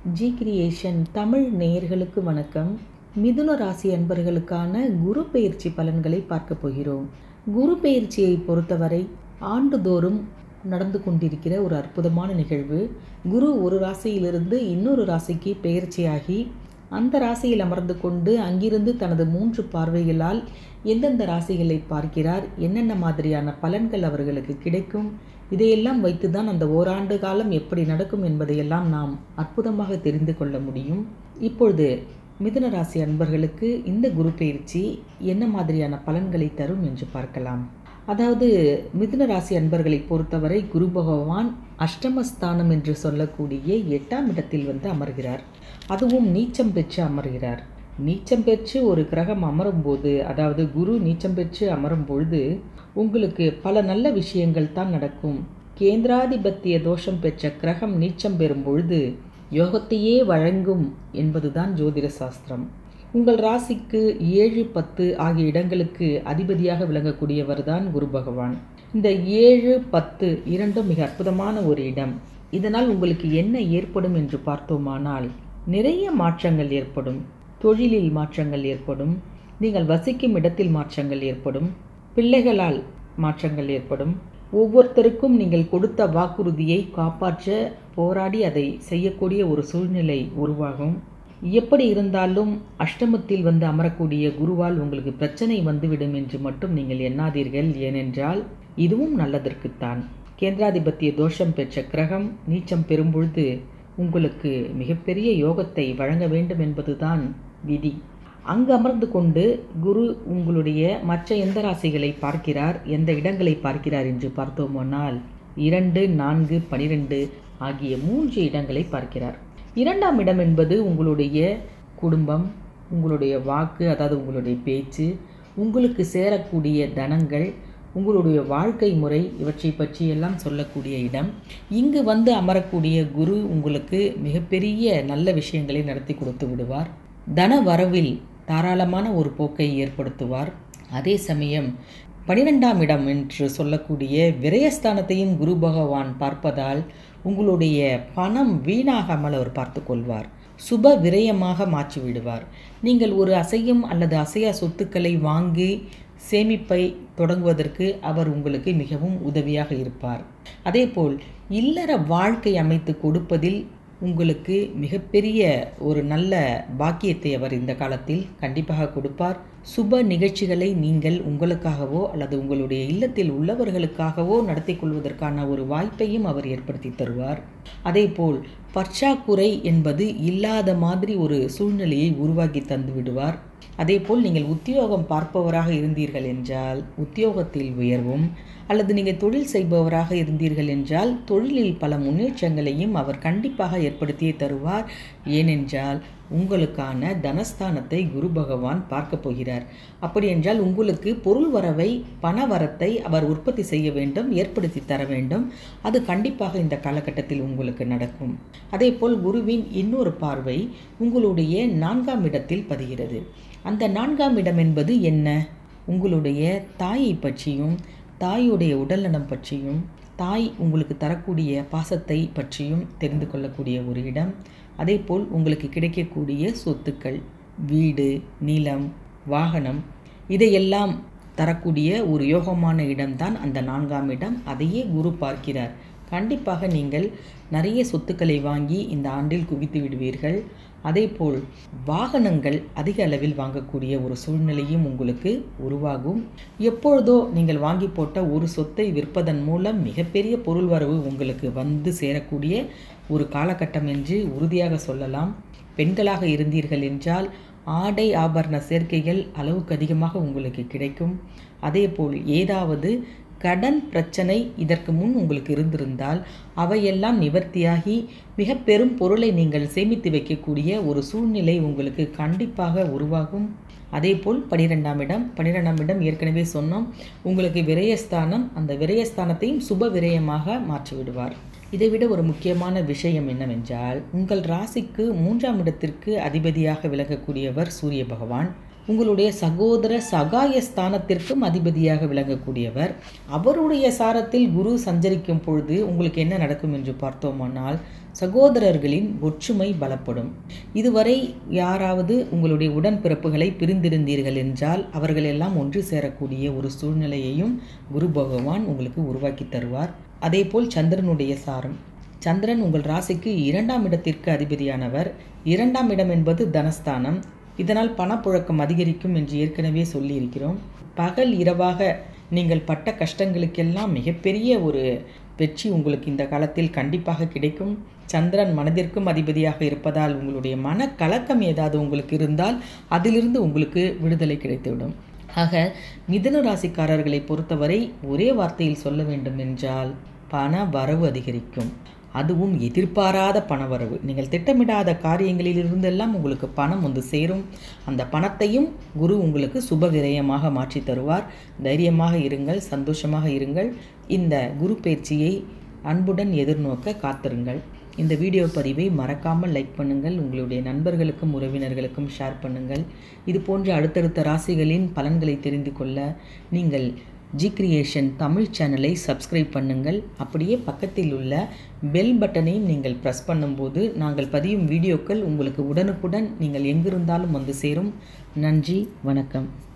G creation Tamil நேயர்களுக்கு வணக்கம் மிதுன ராசி அன்பர்களுக்கான குரு பெயர்ச்சி பலன்களை பார்க்க போகிறோம் குரு பெயர்ச்சியை பொறுத்தவரை ஆண்டுதோறும் நடந்து கொண்டிருக்கிற ஒரு அற்புதமான நிகழ்வு குரு ஒரு ராசியிலிருந்து இன்னொரு ராசிக்கு பெயர்ச்சியாகி அந்த ராசியில் அமர்ந்து கொண்டு அங்கிருந்து தனது மூன்று பார்வைகளால் எந்தெந்த ராசிகளை பார்க்கிறார் என்னென்ன மாதிரியான பலன்கள் அவர்களுக்கு கிடைக்கும் இதையெல்லாம் வைத்துதான் அந்த ஓராண்டு காலம் எப்படி நடக்கும் என்பதையெல்லாம் நாம் அற்புதமாக தெரிந்து கொள்ள முடியும் இப்பொழுது மிதுன ராசி அன்பர்களுக்கு இந்த குரு பயிற்சி என்ன மாதிரியான பலன்களை தரும் என்று பார்க்கலாம் அதாவது மிதுன ராசி அன்பர்களை பொறுத்தவரை குரு பகவான் அஷ்டமஸ்தானம் என்று சொல்லக்கூடிய எட்டாம் இடத்தில் வந்து அமர்கிறார் அதுவும் நீச்சம் பெற்று அமர்கிறார் நீச்சம் பெற்று ஒரு கிரகம் அமரும் போது அதாவது குரு நீச்சம் பெற்று அமரும் பொழுது உங்களுக்கு பல நல்ல விஷயங்கள் தான் நடக்கும் கேந்திராதிபத்திய தோஷம் பெற்ற கிரகம் நீச்சம் பெறும் பொழுது யோகத்தையே வழங்கும் என்பதுதான் ஜோதிட சாஸ்திரம் உங்கள் ராசிக்கு ஏழு பத்து ஆகிய இடங்களுக்கு அதிபதியாக விளங்கக்கூடியவர் தான் குரு பகவான் இந்த ஏழு பத்து இரண்டும் மிக அற்புதமான ஒரு இடம் இதனால் உங்களுக்கு என்ன ஏற்படும் என்று பார்த்தோமானால் நிறைய மாற்றங்கள் ஏற்படும் தொழிலில் மாற்றங்கள் ஏற்படும் நீங்கள் வசிக்கும் இடத்தில் மாற்றங்கள் ஏற்படும் பிள்ளைகளால் மாற்றங்கள் ஏற்படும் ஒவ்வொருத்தருக்கும் நீங்கள் கொடுத்த வாக்குறுதியை காப்பாற்ற போராடி அதை செய்யக்கூடிய ஒரு சூழ்நிலை உருவாகும் எப்படி இருந்தாலும் அஷ்டமத்தில் வந்து அமரக்கூடிய குருவால் உங்களுக்கு பிரச்சனை வந்துவிடும் என்று மட்டும் நீங்கள் எண்ணாதீர்கள் ஏனென்றால் இதுவும் நல்லதற்குத்தான் கேந்திராதிபத்திய தோஷம் பெற்ற கிரகம் நீச்சம் பெறும்பொழுது உங்களுக்கு மிகப்பெரிய யோகத்தை வழங்க வேண்டும் என்பதுதான் விதி அங்கு அமர்ந்து கொண்டு குரு உங்களுடைய மற்ற எந்த ராசிகளை பார்க்கிறார் எந்த இடங்களை பார்க்கிறார் என்று பார்த்தோமானால் இரண்டு நான்கு பனிரெண்டு ஆகிய மூன்று இடங்களை பார்க்கிறார் இரண்டாம் இடம் என்பது உங்களுடைய குடும்பம் உங்களுடைய வாக்கு அதாவது உங்களுடைய பேச்சு உங்களுக்கு சேரக்கூடிய தனங்கள் உங்களுடைய வாழ்க்கை முறை இவற்றை பற்றி எல்லாம் சொல்லக்கூடிய இடம் இங்கு வந்து அமரக்கூடிய குரு உங்களுக்கு மிகப்பெரிய நல்ல விஷயங்களை நடத்தி கொடுத்து விடுவார் தன வரவில் தாராளமான ஒரு போக்கை ஏற்படுத்துவார் அதே சமயம் பனிரெண்டாம் இடம் என்று சொல்லக்கூடிய விரயஸ்தானத்தையும் குரு பகவான் பார்ப்பதால் உங்களுடைய பணம் வீணாகாமல் அவர் பார்த்து கொள்வார் சுப விரயமாக மாற்றி விடுவார் நீங்கள் ஒரு அசையும் அல்லது அசையா சொத்துக்களை வாங்கி சேமிப்பை தொடங்குவதற்கு அவர் உங்களுக்கு மிகவும் உதவியாக இருப்பார் அதேபோல் இல்லற வாழ்க்கை அமைத்து கொடுப்பதில் உங்களுக்கு மிகப்பெரிய ஒரு நல்ல பாக்கியத்தை அவர் இந்த காலத்தில் கண்டிப்பாக கொடுப்பார் சுப நிகழ்ச்சிகளை நீங்கள் உங்களுக்காகவோ அல்லது உங்களுடைய இல்லத்தில் உள்ளவர்களுக்காகவோ நடத்தி கொள்வதற்கான ஒரு வாய்ப்பையும் அவர் ஏற்படுத்தி தருவார் அதேபோல் பற்றாக்குறை என்பது இல்லாத மாதிரி ஒரு சூழ்நிலையை உருவாக்கி தந்து விடுவார் அதேபோல் நீங்கள் உத்தியோகம் பார்ப்பவராக இருந்தீர்கள் என்றால் உத்தியோகத்தில் உயர்வும் அல்லது நீங்கள் தொழில் செய்பவராக இருந்தீர்கள் என்றால் தொழிலில் பல முன்னேற்றங்களையும் அவர் கண்டிப்பாக ஏற்படுத்தியே தருவார் ஏனென்றால் உங்களுக்கான தனஸ்தானத்தை குரு பகவான் பார்க்க போகிறார் அப்படி என்றால் உங்களுக்கு பொருள் வரவை பண வரத்தை அவர் உற்பத்தி செய்ய வேண்டும் ஏற்படுத்தி தர வேண்டும் அது கண்டிப்பாக இந்த காலகட்டத்தில் உங்களுக்கு நடக்கும் அதேபோல் குருவின் இன்னொரு பார்வை உங்களுடைய நான்காம் இடத்தில் பதிகிறது அந்த நான்காம் இடம் என்பது என்ன உங்களுடைய தாயை பற்றியும் தாயுடைய உடல்நலம் பற்றியும் தாய் உங்களுக்கு தரக்கூடிய பாசத்தை பற்றியும் தெரிந்து கொள்ளக்கூடிய ஒரு இடம் அதேபோல் உங்களுக்கு கிடைக்கக்கூடிய சொத்துக்கள் வீடு நிலம் வாகனம் இதையெல்லாம் தரக்கூடிய ஒரு யோகமான இடம்தான் அந்த நான்காம் இடம் அதையே குரு பார்க்கிறார் கண்டிப்பாக நீங்கள் நிறைய சொத்துக்களை வாங்கி இந்த ஆண்டில் குவித்து விடுவீர்கள் அதேபோல் வாகனங்கள் அதிக அளவில் வாங்கக்கூடிய ஒரு சூழ்நிலையும் உங்களுக்கு உருவாகும் எப்பொழுதோ நீங்கள் வாங்கி போட்ட ஒரு சொத்தை விற்பதன் மூலம் மிகப்பெரிய பொருள் வரவு உங்களுக்கு வந்து சேரக்கூடிய ஒரு காலகட்டம் என்று உறுதியாக சொல்லலாம் பெண்களாக இருந்தீர்கள் என்றால் ஆடை ஆபரண சேர்க்கைகள் அளவுக்கு அதிகமாக உங்களுக்கு கிடைக்கும் அதேபோல் ஏதாவது கடன் பிரச்சனை இதற்கு முன் உங்களுக்கு இருந்திருந்தால் அவையெல்லாம் நிவர்த்தியாகி மிக பெரும் பொருளை நீங்கள் சேமித்து வைக்கக்கூடிய ஒரு சூழ்நிலை உங்களுக்கு கண்டிப்பாக உருவாகும் அதேபோல் பனிரெண்டாம் இடம் பனிரெண்டாம் இடம் ஏற்கனவே சொன்னோம் உங்களுக்கு விரயஸ்தானம் அந்த விரயஸ்தானத்தையும் சுப விரயமாக மாற்றி விடுவார் இதைவிட ஒரு முக்கியமான விஷயம் என்னவென்றால் உங்கள் ராசிக்கு மூன்றாம் இடத்திற்கு அதிபதியாக விளங்கக்கூடியவர் சூரிய பகவான் உங்களுடைய சகோதர சகாய ஸ்தானத்திற்கும் அதிபதியாக விளங்கக்கூடியவர் அவருடைய சாரத்தில் குரு சஞ்சரிக்கும் பொழுது உங்களுக்கு என்ன நடக்கும் என்று பார்த்தோமானால் சகோதரர்களின் ஒற்றுமை பலப்படும் இதுவரை யாராவது உங்களுடைய உடன்பிறப்புகளை பிரிந்திருந்தீர்கள் என்றால் அவர்கள் எல்லாம் ஒன்று சேரக்கூடிய ஒரு சூழ்நிலையையும் குரு பகவான் உங்களுக்கு உருவாக்கி தருவார் அதேபோல் சந்திரனுடைய சாரம் சந்திரன் உங்கள் ராசிக்கு இரண்டாம் இடத்திற்கு அதிபதியானவர் இரண்டாம் இடம் என்பது தனஸ்தானம் இதனால் பணப்புழக்கம் அதிகரிக்கும் என்று ஏற்கனவே சொல்லியிருக்கிறோம் பகல் இரவாக நீங்கள் பட்ட கஷ்டங்களுக்கெல்லாம் மிகப்பெரிய ஒரு வெற்றி உங்களுக்கு இந்த காலத்தில் கண்டிப்பாக கிடைக்கும் சந்திரன் மனதிற்கும் அதிபதியாக இருப்பதால் உங்களுடைய மனக்கலக்கம் ஏதாவது உங்களுக்கு இருந்தால் அதிலிருந்து உங்களுக்கு விடுதலை கிடைத்துவிடும் ஆக மிதுன ராசிக்காரர்களை பொறுத்தவரை ஒரே வார்த்தையில் சொல்ல வேண்டும் என்றால் பண வரவு அதிகரிக்கும் அதுவும் எதிர்பாராத பணவரவு நீங்கள் திட்டமிடாத காரியங்களிலிருந்தெல்லாம் உங்களுக்கு பணம் வந்து சேரும் அந்த பணத்தையும் குரு உங்களுக்கு சுப விரயமாக மாற்றி தருவார் தைரியமாக இருங்கள் சந்தோஷமாக இருங்கள் இந்த குரு பயிற்சியை அன்புடன் எதிர்நோக்க காத்திருங்கள் இந்த வீடியோ பதிவை மறக்காமல் லைக் பண்ணுங்கள் உங்களுடைய நண்பர்களுக்கும் உறவினர்களுக்கும் ஷேர் பண்ணுங்கள் இது போன்ற அடுத்தடுத்த ராசிகளின் பலன்களை தெரிந்து கொள்ள நீங்கள் ஜி கிரியேஷன் தமிழ் சேனலை சப்ஸ்கிரைப் பண்ணுங்கள் அப்படியே பக்கத்தில் உள்ள பெல் பட்டனையும் நீங்கள் ப்ரெஸ் பண்ணும்போது நாங்கள் பதியும் வீடியோக்கள் உங்களுக்கு உடனுக்குடன் நீங்கள் எங்கிருந்தாலும் வந்து சேரும் நன்றி வணக்கம்